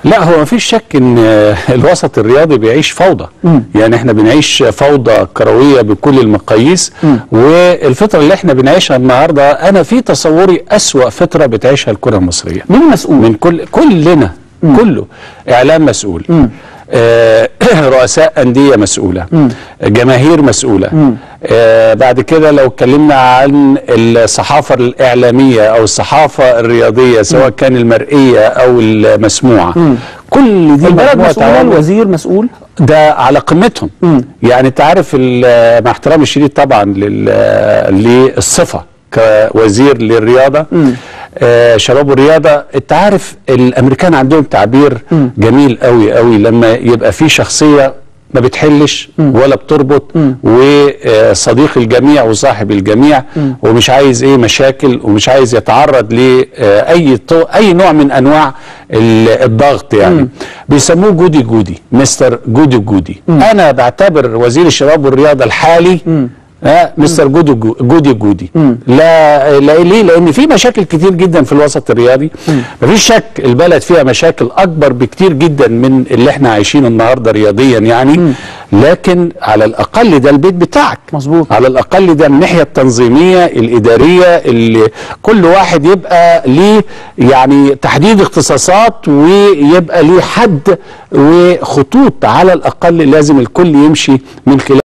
لا هو مفيش شك ان الوسط الرياضي بيعيش فوضى يعني احنا بنعيش فوضى كرويه بكل المقاييس والفتره اللي احنا بنعيشها النهارده انا في تصوري اسوا فتره بتعيشها الكره المصريه مين المسؤول؟ من كل كلنا كله اعلام مسؤول آه رؤساء انديه مسؤوله جماهير مسؤوله آه بعد كده لو اتكلمنا عن الصحافه الاعلاميه او الصحافه الرياضيه سواء كان المرئيه او المسموعه كل دي البلد مجموعة مسؤول عوامل. الوزير مسؤول ده على قمتهم يعني انت عارف ال- مع احترامي الشديد طبعا لل- للصفه كوزير للرياضه آه شباب الرياضه انت عارف الامريكان عندهم تعبير جميل قوي قوي لما يبقى في شخصيه ما بتحلش ولا بتربط وصديق الجميع وصاحب الجميع ومش عايز ايه مشاكل ومش عايز يتعرض لاي طو- اي نوع من انواع ال- الضغط يعني بيسموه جودي جودي مستر جودي جودي انا بعتبر وزير الشباب والرياضه الحالي ها مستر جودي جو- جودي جودي لا, لا ليه لان في مشاكل كتير جدا في الوسط الرياضي مفيش شك البلد فيها مشاكل اكبر بكتير جدا من اللي احنا عايشينه النهارده رياضيا يعني لكن على الاقل ده البيت بتاعك مظبوط. على الاقل ده من الناحيه التنظيميه الاداريه اللي كل واحد يبقى ليه يعني تحديد اختصاصات ويبقى ليه حد وخطوط على الاقل لازم الكل يمشي من خلال